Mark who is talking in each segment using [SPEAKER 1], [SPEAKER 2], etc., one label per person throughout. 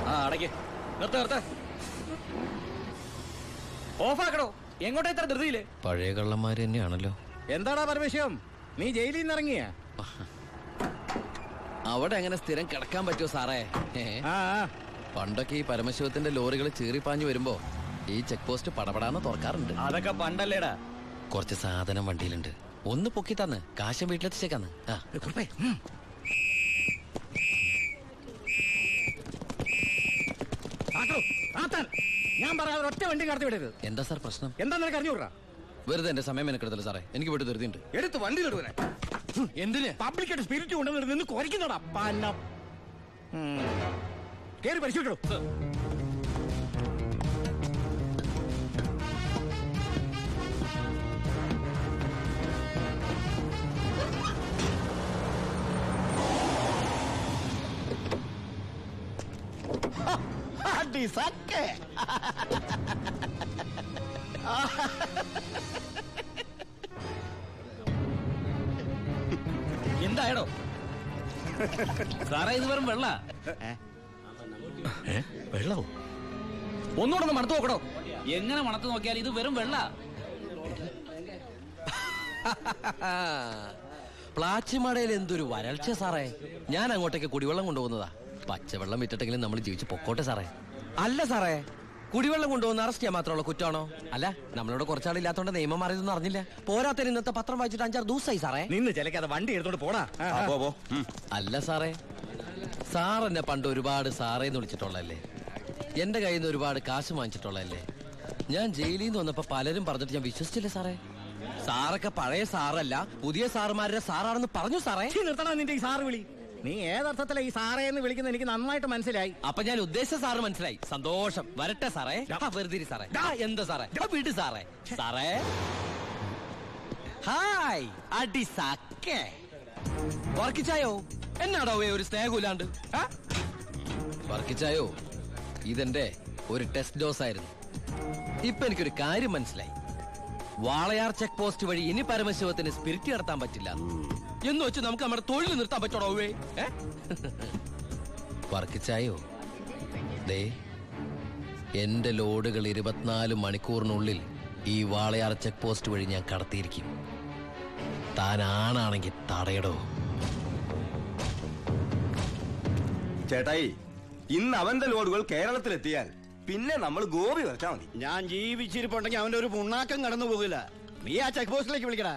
[SPEAKER 1] ആ അടയ്ക്ക് നിർത്ത നിർത്ത ഓഫാക്കണോ എങ്ങോട്ടാ ഇത്ര ധൃതിയില്
[SPEAKER 2] പഴയ കള്ളന്മാര് തന്നെയാണല്ലോ
[SPEAKER 1] എന്താടാ പരമേശ്വരം നീ ജയിലിൽ നിന്ന് ഇറങ്ങിയ
[SPEAKER 2] അവിടെ എങ്ങനെ സ്ഥിരം കിടക്കാൻ പറ്റുമോ സാറേ ഏ?
[SPEAKER 1] ആ ആ.
[SPEAKER 2] പണ്ടൊക്കെ ഈ പരമശിവത്തിന്റെ ലോറികൾ ചീറിപ്പാഞ്ഞു വരുമ്പോ ഈ ചെക്ക് പോസ്റ്റ് പടപടാന്ന് തുറക്കാറുണ്ട്
[SPEAKER 1] അതൊക്കെ പണ്ടല്ലേടാ
[SPEAKER 2] കുറച്ച് സാധനം വണ്ടിയിലുണ്ട് ഒന്ന് പൊക്കി തന്ന് കാശം വീട്ടിലെത്തിച്ചേക്കാന്ന് ആ
[SPEAKER 1] കുറുപ്പേ, ഉം. ആക്കടോ, ആത്താൻ. ഞാൻ പറയാതെ ഒറ്റ വണ്ടി കടത്തി വിടരുത്
[SPEAKER 2] എന്താ സാർ പ്രശ്നം
[SPEAKER 1] എന്താ നിനക്ക് അറിഞ്ഞൂടാ
[SPEAKER 2] വെറുതെ എന്റെ സമയം മെനക്കെടുത്തല്ലോ സാറേ എനിക്ക് വീട്ടിൽ ധൃതിയുണ്ട്
[SPEAKER 1] എടുത്ത് വണ്ടി തൊടുവനെ
[SPEAKER 2] എന്തിന്
[SPEAKER 1] പബ്ലിക്കായിട്ട് സ്പിരിറ്റ് കൊണ്ടുവന്നിട്ട് നിന്ന് കുറയ്ക്കുന്നോടാ പന്നം കേറി പരിശോധിക്കണോ അടി സക്കെ
[SPEAKER 3] എന്തായടോ സാറേ ഇത് വെറും വെള്ള
[SPEAKER 1] വെള്ളവും ഒന്നുകൂടെ ഒന്ന് മണത്ത് നോക്കണോ
[SPEAKER 3] എങ്ങനെ മണത്ത് നോക്കിയാൽ ഇത് വെറും വെള്ള
[SPEAKER 2] പ്ലാച്ചിമടയിൽ എന്തൊരു വരൾച്ച സാറേ ഞാൻ അങ്ങോട്ടേക്ക് കുടിവെള്ളം കൊണ്ടുപോകുന്നതാ പച്ചവെള്ളം വിറ്റിട്ടെങ്കിലും നമ്മൾ ജീവിച്ച് പൊക്കോട്ടെ സാറേ അല്ല സാറേ കുടിവെള്ളം കൊണ്ടുപോകുന്ന അറസ്റ്റ് ചെയ്യാൻ മാത്രമുള്ള കുറ്റമാണോ അല്ല നമ്മളോട് കുറച്ചാളില്ലാത്തോണ്ട് നിയമം മാറിയതൊന്നും അറിഞ്ഞില്ല പോരാത്തതിന് ഇന്നത്തെ പത്രം വായിച്ചിട്ട് അഞ്ചാറ് ദിവസമായി സാറേ
[SPEAKER 1] നിന്ന് ചിലക്കാതെ വണ്ടി എടുത്തോണ്ട് പോടാ ആ, ആ.
[SPEAKER 2] അല്ല സാറേ സാർ എന്നെ പണ്ട് ഒരുപാട് സാറേന്ന് വിളിച്ചിട്ടുള്ളല്ലേ എന്റെ കയ്യിൽ നിന്ന് ഒരുപാട് കാശ് വാങ്ങിച്ചിട്ടുള്ളല്ലേ ഞാൻ ജയിലിൽ നിന്ന് വന്നപ്പോ പലരും പറഞ്ഞിട്ട് ഞാൻ വിശ്വസിച്ചില്ലേ സാറേ സാറൊക്കെ പഴയ സാറല്ല പുതിയ സാറുമാരുടെ സാറാണെന്ന് പറഞ്ഞു സാറേ
[SPEAKER 1] ഛീ, നിർത്തടാ നിന്റെ ഈ സാറ് വിളി നീ ഏതർത്ഥത്തിലാ ഈ സാറേ എന്ന് വിളിക്കുന്നത് എനിക്ക് നന്നായിട്ട് മനസ്സിലായി
[SPEAKER 2] അപ്പൊ ഞാൻ ഉദ്ദേശിച്ച സാറ് മനസ്സിലായി സന്തോഷം വരട്ടെ സാറേ ആ, വെറുതെ ഇരി സാറേ ആ, എന്താ സാറേ ആ, വിട് സാറേ സാറേ ഹായ് അടി സക്കേ വർക്കിച്ചായോ എന്നാടോ വേ ഒരു സ്നേഹമില്ലാണ്ട് ആ? വർക്കിച്ചായോ ഇതെന്റെ ഒരു ടെസ്റ്റ് ഡോസ് ആയിരുന്നു ഇപ്പൊ എനിക്കൊരു കാര്യം മനസ്സിലായി വാളയാർ ചെക്ക് പോസ്റ്റ് വഴി ഇനി പരമശിവത്തിന് സ്പിരിറ്റ് നടത്താൻ പറ്റില്ല എന്ന് വെച്ച് നമുക്ക് നമ്മുടെ തൊഴിൽ നിർത്താൻ പറ്റണോ വേ ഏ വർക്കിച്ചായോ ദേ എന്റെ ലോഡുകൾ ഇരുപത്തിനാല് മണിക്കൂറിനുള്ളിൽ ഈ വാളയാർ ചെക്ക് പോസ്റ്റ് വഴി ഞാൻ കടത്തിയിരിക്കും താൻ ആണാണെങ്കിൽ തടയടോ
[SPEAKER 4] ചേട്ടായി ഇന്ന് അവന്റെ ലോഡുകൾ കേരളത്തിലെത്തിയാൽ പിന്നെ നമ്മൾ ഗോപി വരച്ചാ മതി
[SPEAKER 1] ഞാൻ ജീവിച്ചിരിപ്പുണ്ടെങ്കിൽ അവന്റെ ഒരു പുണ്ണാക്കം കടന്നു പോകില്ല നീ ആ ചെക്ക് പോസ്റ്റിലേക്ക് വിളിക്കടാ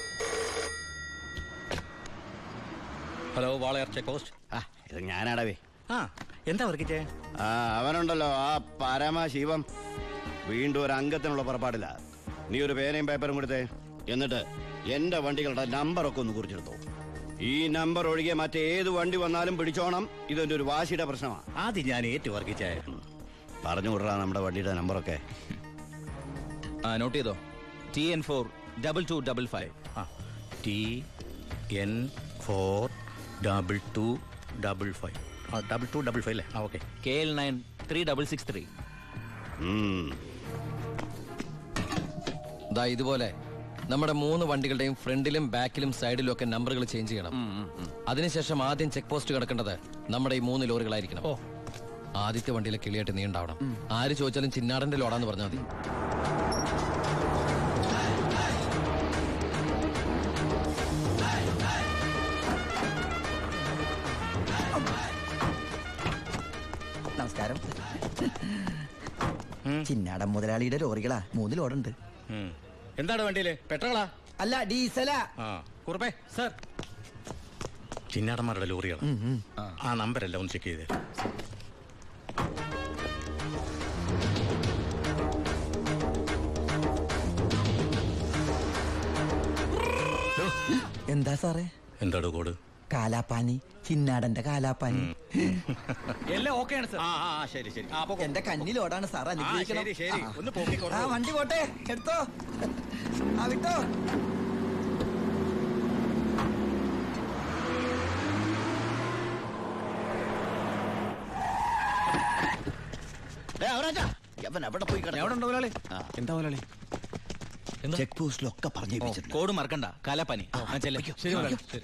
[SPEAKER 3] ഹലോ വാളയാർ ചെക്ക് പോസ്റ്റ്
[SPEAKER 1] ആ ഇത് ഞാനാടവേ
[SPEAKER 5] ആ എന്താ വർക്കിച്ചേ
[SPEAKER 1] ആ അവനുണ്ടല്ലോ ആ പരമശിവം വീണ്ടും ഒരു അംഗത്തിനുള്ള പുറപ്പാടില്ല നീ ഒരു പേനയും പേപ്പറും കൊടുത്തേ എന്നിട്ട് എന്റെ വണ്ടികളുടെ നമ്പറൊക്കെ ഒന്ന് കുറിച്ചെടുത്തു ഈ നമ്പർ ഒഴികെ മറ്റേത് വണ്ടി വന്നാലും പിടിച്ചോണം ഇതെന്റെ ഒരു വാശിയുടെ പ്രശ്നമാണ്
[SPEAKER 5] ആദ്യം ഞാൻ ഏറ്റു വർക്കിച്ചേ
[SPEAKER 1] പറഞ്ഞു വിടറാ നമ്മുടെ വണ്ടിയുടെ നമ്പറൊക്കെ
[SPEAKER 3] ആ നോട്ട് ചെയ്തോ T N four double two double five
[SPEAKER 5] ആ T N four double two double five ആ ഡബിൾ ടു ഡബിൾ ഫൈവ് അല്ലേ ആ okay
[SPEAKER 3] K L nine three double six three
[SPEAKER 1] ഉം.
[SPEAKER 2] ദാ ഇതുപോലെ നമ്മുടെ മൂന്ന് വണ്ടികളുടെയും ഫ്രണ്ടിലും ബാക്കിലും സൈഡിലും ഒക്കെ നമ്പറുകൾ ചേഞ്ച് ചെയ്യണം അതിനുശേഷം ആദ്യം ചെക്ക് പോസ്റ്റ് കിടക്കേണ്ടത് നമ്മുടെ ഈ മൂന്ന് ലോറികളായിരിക്കണം
[SPEAKER 5] ഓ.
[SPEAKER 2] ആദ്യത്തെ വണ്ടിയിലെ കിളിയായിട്ട് നീ ഉണ്ടാവണം ആര് ചോദിച്ചാലും ചിന്നാടന്റെ ലോഡാന്ന് പറഞ്ഞാൽ മതി
[SPEAKER 6] നമസ്കാരം ചിന്നാടൻ മുതലാളിയുടെ ലോറികളാ മൂന്ന് ലോഡുണ്ട്
[SPEAKER 5] ഉം. എന്താണ് വണ്ടിയില് പെട്രോളാ
[SPEAKER 6] അല്ല ഡീസലാ
[SPEAKER 5] ആ കുറുപ്പേ സർ ചിന്നാടന്മാരുടെ ലോറിയാണ് ആ നമ്പരല്ല ഒന്ന് ചെക്ക് ചെയ്തേ
[SPEAKER 6] എന്താ സാറേ
[SPEAKER 5] എന്താടോ കോഡ്
[SPEAKER 6] കാലാപ്പാനി ചിന്നാടന്റെ കാലാപ്പാനി
[SPEAKER 3] എല്ലാം ഓക്കെയാണ് സർ
[SPEAKER 5] ആ ആ ആ, ശരി ശരി ആ അപ്പൊ
[SPEAKER 6] എന്റെ കന്നി ലോഡാണ് സാർ അനുഗ്രഹിക്കണം
[SPEAKER 5] ശരി, ശരി.
[SPEAKER 6] ആ.
[SPEAKER 5] ഒന്ന് പൊക്കിക്കോളൂ.
[SPEAKER 6] ആ വണ്ടി പോട്ടെ എടുത്തോ ആ വിട്ടോ
[SPEAKER 1] അവൻ അവിടെ പോയി
[SPEAKER 3] എവിടെ ഉണ്ടോ മുതലാളി
[SPEAKER 1] എന്താ മുതലാളി
[SPEAKER 3] എന്താ?
[SPEAKER 1] ചെക്ക് പോസ്റ്റിലൊക്കെ പറഞ്ഞു ഏൽപ്പിച്ചിട്ടുണ്ട്.
[SPEAKER 3] കോഡ് മറക്കണ്ട കാലാപ്പാനി ആ, ചെല്ല്. ശരി മുതലാളി ശരി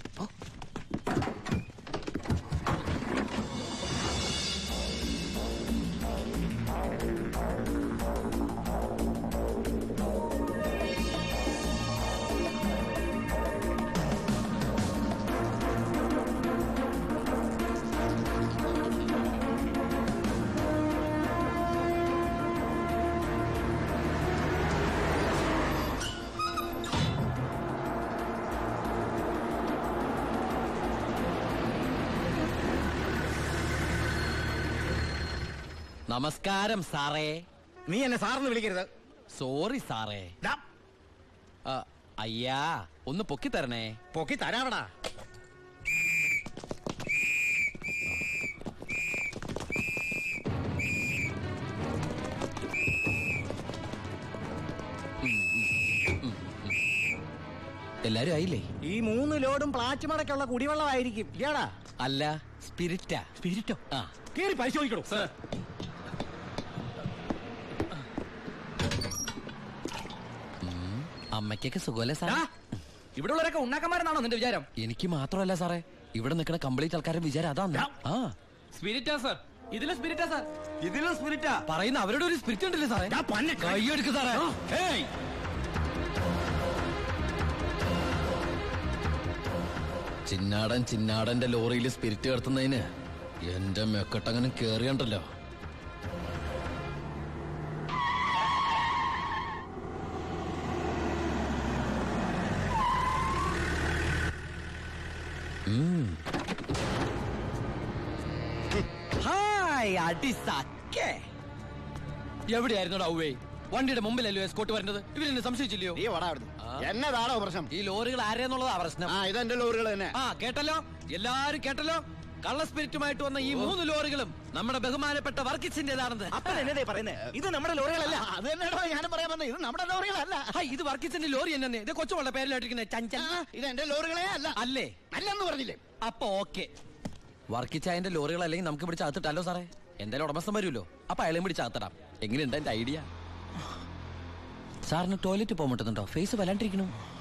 [SPEAKER 2] നമസ്കാരം സാറേ
[SPEAKER 5] നീ എന്നെ സാറിന് വിളിക്കരുത്
[SPEAKER 2] സോറി സാറേ
[SPEAKER 5] ദാ,
[SPEAKER 2] ആ, അയ്യാ ഒന്ന് പൊക്കി തരണേ
[SPEAKER 5] പൊക്കി തരാവടാ
[SPEAKER 2] എല്ലാരും ആയില്ലേ
[SPEAKER 5] ഈ മൂന്ന് ലോഡും പ്ലാച്ചുമടക്കുള്ള കുടിവെള്ളമായിരിക്കും ഇയാടാ
[SPEAKER 2] അല്ല സ്പിരിറ്റാ
[SPEAKER 5] സ്പിരിറ്റോ
[SPEAKER 2] ആ
[SPEAKER 5] കേറി പരിശോധിക്കണോ
[SPEAKER 2] അമ്മയ്ക്കൊക്കെ സുഖമല്ലേ സാറേ
[SPEAKER 3] ഇവിടെ ഉള്ളവരൊക്കെ ഉണ്ടാക്കന്മാരെന്നാണോ നിന്റെ വിചാരം
[SPEAKER 2] എനിക്ക് മാത്രമല്ല സാറേ ഇവിടെ നിൽക്കുന്ന കംപ്ലീറ്റ് ആൾക്കാരുടെ വിചാരം അതാണ് ആ
[SPEAKER 3] സ്പിരിറ്റാ സാർ ഇതിലെ സ്പിരിറ്റാ സാർ
[SPEAKER 4] ഇതിലും സ്പിരിറ്റാ
[SPEAKER 2] പറയുന്ന അവരുടെ ഒരു സ്പിരിറ്റ് ഉണ്ടല്ലേ സാറേ കൈയെടുക്ക് സാറേ ഏയ് ചിന്നാടൻ ചിന്നാടന്റെ ലോറിയിൽ സ്പിരിറ്റ് കടത്തുന്നതിന് എന്റെ മെക്കട്ടങ്ങനെ കേറിയണ്ടല്ലോ ഹായ് അടി സക്കേ എവിടെയായിരുന്നു ഔവേ വണ്ടിയുടെ മുമ്പിലല്ലോ എസ്കോട്ട് വരുന്നത് ഇവരെന്നെ സംശയിച്ചില്ലയോ
[SPEAKER 1] നീ വടാ അവിടുന്ന് എന്നതാണോ പ്രശ്നം
[SPEAKER 2] ഈ ലോറികൾ ആരെന്നുള്ളതാ പ്രശ്നം
[SPEAKER 1] ആ ഇതെന്റെ ലോറികൾ തന്നെ
[SPEAKER 2] ആ കേട്ടല്ലോ എല്ലാരും കേട്ടല്ലോ കള്ള സ്പിരിറ്റുമായിട്ട് വന്ന ഈ മൂന്ന് ലോറികളും നമ്മുടെ ബഹുമാനപ്പെട്ട വർക്കിച്ചിന്റേതാണെന്ന്
[SPEAKER 5] അപ്പൻ എന്നതേ പറയുന്നേ ഇത് നമ്മുടെ ലോറികളല്ല
[SPEAKER 1] അത് തന്നെയാണോ ഞാനും പറയാൻ വന്നത് ഇത് നമ്മുടെ ലോറികളല്ല
[SPEAKER 2] ഹൈ, ഇത് വർക്കിച്ചിന്റെ ലോറി എന്നെ ഇത് കൊച്ചുവളുടെ പേരിലായിട്ടിരിക്കുന്നത് ചഞ്ചൽ
[SPEAKER 1] ആ, ഇത് എന്റെ ലോറികളെ അല്ല
[SPEAKER 2] അല്ലേ
[SPEAKER 1] അല്ലെന്ന് പറഞ്ഞില്ലേ
[SPEAKER 2] അപ്പൊ ഓക്കെ വർക്കിച്ചായന്റെ ലോറികൾ അല്ലെങ്കിൽ നമുക്ക് പിടിച്ച് അകത്തിട്ടല്ലോ സാറേ എന്തായാലും ഉടമസ്ഥൻ വരുമല്ലോ അപ്പൊ അയാളെയും പിടിച്ച് അകത്തിടാം എങ്ങനെയുണ്ട് എന്റെ ഐഡിയ സാറിന് ടോയ്ലറ്റ് പോകാൻ പറ്റുന്നുണ്ടോ ഫേസ് വല്ലാണ്ടിരിക്കണു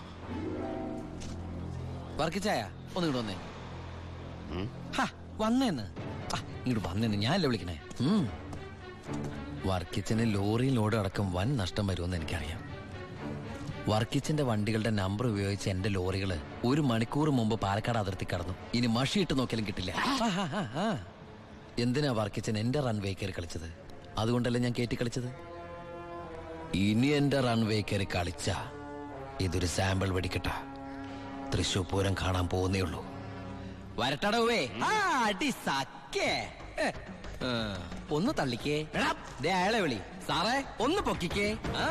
[SPEAKER 2] വർക്കിച്ചായ ഒന്ന് ഇങ്ങോട്ട് വന്നേ ഹാ, വന്നേന്ന് ആ, ഇങ്ങോട്ട് വന്നേന്ന് ഞാനല്ലേ വിളിക്കണേ ഉം. വർക്കിച്ചന് ലോറി ലോഡ് അടക്കം വൻ നഷ്ടം വരുമെന്ന് എനിക്കറിയാം വർക്കിച്ചിന്റെ വണ്ടികളുടെ നമ്പർ ഉപയോഗിച്ച് എന്റെ ലോറികള് ഒരു മണിക്കൂർ മുമ്പ് പാലക്കാട് അതിർത്തി കടന്നു ഇനി മഷിയിട്ട് നോക്കിയാലും കിട്ടില്ല ആ, ആ, ആ, ആ. എന്തിനാ വർക്കിച്ചൻ എന്റെ റൺവേ കയറി കളിച്ചത് അതുകൊണ്ടല്ലേ ഞാൻ കയറ്റി കളിച്ചത് ഇനി എന്റെ റൺവേ കയറി കളിച്ച ഇതൊരു സാമ്പിൾ വെടിക്കട്ട തൃശൂർ പൂരം കാണാൻ പോകുന്നേ ഉള്ളൂ വരട്ടടവേ അടി സക്കേ ഏ, ആ, ഒന്ന് തള്ളിക്കേ ദേ അയാളെ വിളി സാറേ ഒന്ന് പൊക്കിക്കേ ആ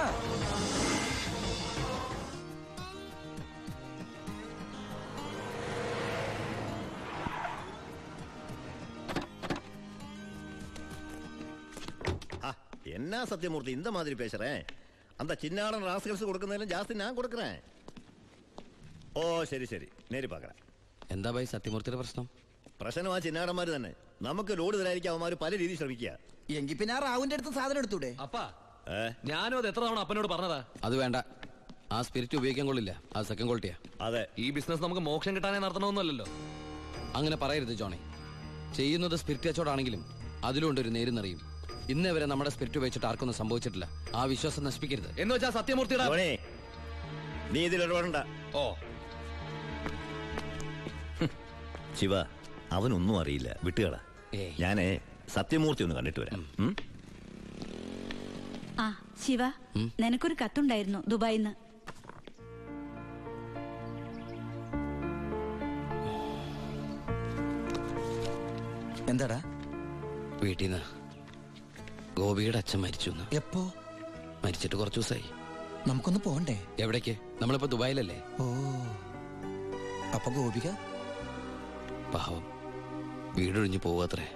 [SPEAKER 7] ஆ, என்ன சத்தியமூர்த்தி இந்த மாதிரி பேசுறேன் அந்த சின்னாடன் ராஸ்கல்ஸ் கொடுക്കുന്നതിലും ஜாஸ்தி நான் கொடுக்குறேன் ഓ ശരി ശരി നേരി പാക്കറ
[SPEAKER 2] എന്താ ഭായി സത്യമൂർത്തിയുടെ പ്രശ്നം
[SPEAKER 7] പ്രശ്നം ആ ചിന്നാടന്മാര് തന്നെ നമുക്ക് ലോഡ് തരായിരിക്കും അവന്മാര് പല രീതിയിൽ ശ്രമിക്കുക
[SPEAKER 6] എങ്കിൽ പിന്നെ ആ റാവുന്റെ അടുത്ത് സാധനം എടുത്തൂടെ
[SPEAKER 3] അപ്പാ
[SPEAKER 7] ഏ?
[SPEAKER 3] ഞാനും അത് എത്ര തവണ അപ്പനോട് പറഞ്ഞതാ
[SPEAKER 2] അത് വേണ്ട ആ സ്പിരിറ്റ് ഉപയോഗിക്കാൻ കൊള്ളില്ല ആ സെക്കൻഡ് ക്വാളിറ്റിയാ
[SPEAKER 7] അതെ
[SPEAKER 3] ഈ ബിസിനസ് നമുക്ക് മോക്ഷം കിട്ടാനേ നടത്തണമെന്നല്ലോ
[SPEAKER 2] അങ്ങനെ പറയരുത് ജോണി ചെയ്യുന്നത് സ്പിരിറ്റ് കച്ചവടാണെങ്കിലും അതിലുണ്ട് ഒരു നേരുന്നറിയും ഇന്നേ വരെ നമ്മുടെ സ്പിരിറ്റ് ഉപയോഗിച്ചിട്ട് ആർക്കൊന്നും സംഭവിച്ചിട്ടില്ല ആ വിശ്വാസം നശിപ്പിക്കരുത്
[SPEAKER 3] എന്ന് വെച്ചാ സത്യമൂർത്തിയുടെ
[SPEAKER 7] ധോണി, നീ ഇതിൽ ഇടപെടണ്ട
[SPEAKER 3] ഓ
[SPEAKER 7] ശിവ അവനൊന്നും അറിയില്ല വിട്ടുകള
[SPEAKER 2] ഏയ്.
[SPEAKER 7] ഞാനേ സത്യമൂർത്തി ഒന്ന് കണ്ടിട്ട് വരാം ഉം?
[SPEAKER 8] ആ ശിവ നിനക്കൊരു കത്തുണ്ടായിരുന്നു ദുബായിന്ന്
[SPEAKER 6] എന്താടാ
[SPEAKER 2] വീട്ടിൽ നിന്ന് ഗോപിയുടെ അച്ഛൻ മരിച്ചു എന്ന്
[SPEAKER 6] എപ്പോ
[SPEAKER 2] മരിച്ചിട്ട് കുറച്ചു ദിവസമായി
[SPEAKER 6] നമുക്കൊന്ന് പോണ്ടേ
[SPEAKER 2] എവിടേക്ക് നമ്മളിപ്പോ ദുബായിലല്ലേ
[SPEAKER 6] ഓ അപ്പൊ ഗോപിക
[SPEAKER 2] പാവം വീടൊഴിഞ്ഞു പോവാത്രേ